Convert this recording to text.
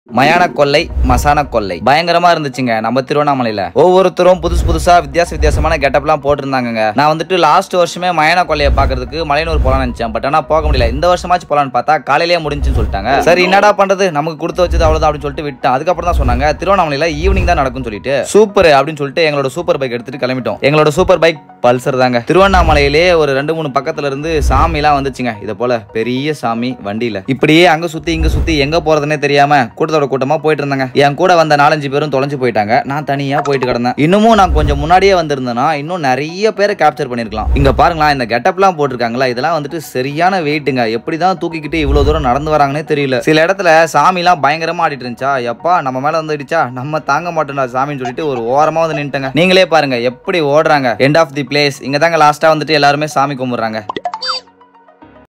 மயான கொள்ளை மசான கொள்ளை பயங்கரமா இருந்துச்சுங்க நம்ம திருவண்ணாமலையில ஒவ்வொருத்தரும் புதுசு புதுசா வித்தியாச வித்தியாசமான கெட்டப்லாம் போட்டிருந்தாங்க நான் வந்துட்டு லாஸ்ட் வருஷமே மயான கொள்ளையை பாக்குறதுக்கு மலையனூர் போலாம்னு நினைச்சேன் பட் ஆனா போக முடியல இந்த வருஷமாச்சு போலான்னு பார்த்தா காலையிலேயே முடிஞ்சுன்னு சொல்லிட்டாங்க சரி என்னடா பண்றது நமக்கு கொடுத்து வச்சது அவ்வளவுதான் அப்படின்னு சொல்லிட்டு விட்டேன் அதுக்கப்புறம் தான் சொன்னாங்க திருவண்ணாமலையில ஈவினிங் தான் நடக்கும்னு சொல்லிட்டு சூப்பர் அப்படின்னு சொல்லிட்டு எங்களோட சூப்பர் பைக் எடுத்துட்டு கிளம்பிட்டோம் எங்களோட சூப்பர் பைக் பல்சர் தாங்க திருவண்ணாமலையிலே ஒரு ரெண்டு மூணு பக்கத்துல இருந்து சாமிலாம் வந்துச்சுங்க இத போல பெரிய சாமி வண்டியில இப்படியே அங்க சுத்தி இங்க சுத்தி எங்க போறதுன்னே தெரியாம கூட்டத்தோட கூட்டமா போயிட்டு இருந்தாங்க என் கூட வந்த நாலஞ்சு பேரும் தொலைஞ்சு போயிட்டாங்க நான் தனியா போயிட்டு கிடந்தேன் இன்னமும் நான் கொஞ்சம் முன்னாடியே வந்திருந்தேன்னா இன்னும் நிறைய பேரை கேப்சர் பண்ணிருக்கலாம் இங்க பாருங்களா இந்த கெட்டப்லாம் போட்டிருக்காங்களா இதெல்லாம் வந்துட்டு சரியான வெயிட்டுங்க எப்படிதான் தூக்கிக்கிட்டு இவ்வளவு தூரம் நடந்து வராங்கன்னே தெரியல சில இடத்துல சாமிலாம் பயங்கரமா ஆடிட்டு இருந்துச்சா எப்பா நம்ம மேல வந்து இடிச்சா நம்ம தாங்க மாட்டோம்டா சாமின்னு சொல்லிட்டு ஒரு ஓரமா வந்து நின்னுட்டங்க நீங்களே பாருங்க எப்படி ஓடுறாங்க எண்ட் ஆஃப் தி பிளேஸ் இங்க தாங்க லாஸ்டா வந்துட்டு எல்லாருமே சாமி கும்பிடுறாங்க